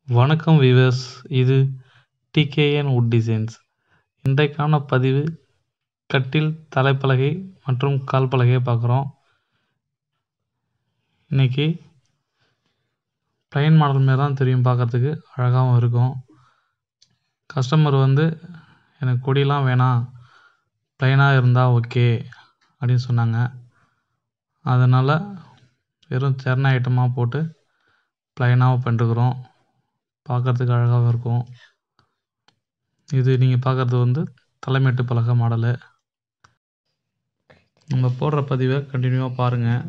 வணக்கம் வீவர்ஸ் இது TKN would designs இன்றைக்கான பதிவு கட்டில் தலைப்பலகை மற்றும் கால் பலகையை பார்க்குறோம் இன்றைக்கி ப்ளைன் மாடல் மாரி தான் தெரியும் பார்க்குறதுக்கு அழகாகவும் இருக்கும் கஸ்டமர் வந்து எனக்கு கொடிலாம் வேணாம் ப்ளைனாக இருந்தால் ஓகே அப்படின்னு சொன்னாங்க அதனால் வெறும் சரண ஐட்டமாக போட்டு ப்ளைனாகவும் பண்ணிருக்குறோம் பார்க்குறதுக்கு அழகாகவும் இருக்கும் இது நீங்கள் பார்க்குறது வந்து தலைமேட்டு பலகை மாடலு நம்ம போடுற பதிவை கண்டினியூவாக பாருங்கள்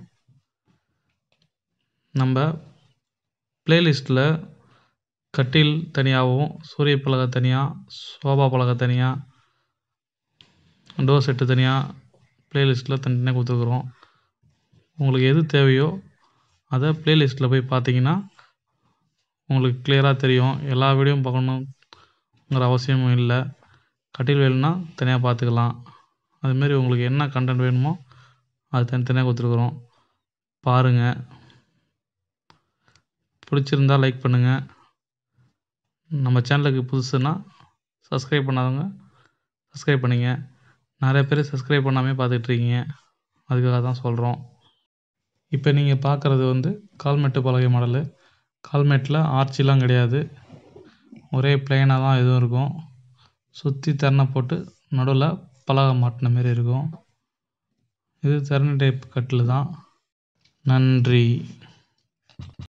நம்ம ப்ளேலிஸ்ட்டில் கட்டில் தனியாகவும் சூரிய பலகை தனியாக சோபா பலகை தனியாக டோர் செட்டு தனியாக ப்ளேலிஸ்ட்டில் தனித்தனியாக கொடுத்துருக்குறோம் உங்களுக்கு எது தேவையோ அதை ப்ளேலிஸ்ட்டில் போய் பார்த்தீங்கன்னா உங்களுக்கு கிளியராக தெரியும் எல்லா வீடியோவும் பார்க்கணுங்கிற அவசியமும் இல்லை கட்டில் வேணும்னா தனியாக பார்த்துக்கலாம் அதுமாரி உங்களுக்கு என்ன கண்டென்ட் வேணுமோ அது தனித்தனியாக கொடுத்துருக்குறோம் பாருங்கள் பிடிச்சிருந்தா லைக் பண்ணுங்கள் நம்ம சேனலுக்கு புதுசுன்னா சப்ஸ்கிரைப் பண்ணாதவங்க சப்ஸ்கிரைப் பண்ணிங்க நிறைய பேர் சப்ஸ்கிரைப் பண்ணாமே பார்த்துட்ருக்கீங்க அதுக்காக தான் சொல்கிறோம் இப்போ நீங்கள் பார்க்குறது வந்து கால்மெட்டு பலகை மாடலு கால்மேட்டில் ஆர்ச்சிலாம் கிடையாது ஒரே ப்ளைனாக தான் இதுவும் இருக்கும் சுற்றி திறனை போட்டு நடுவில் பலகை மாட்டின மாரி இருக்கும் இது திறனி டைப் கட்டில் தான் நன்றி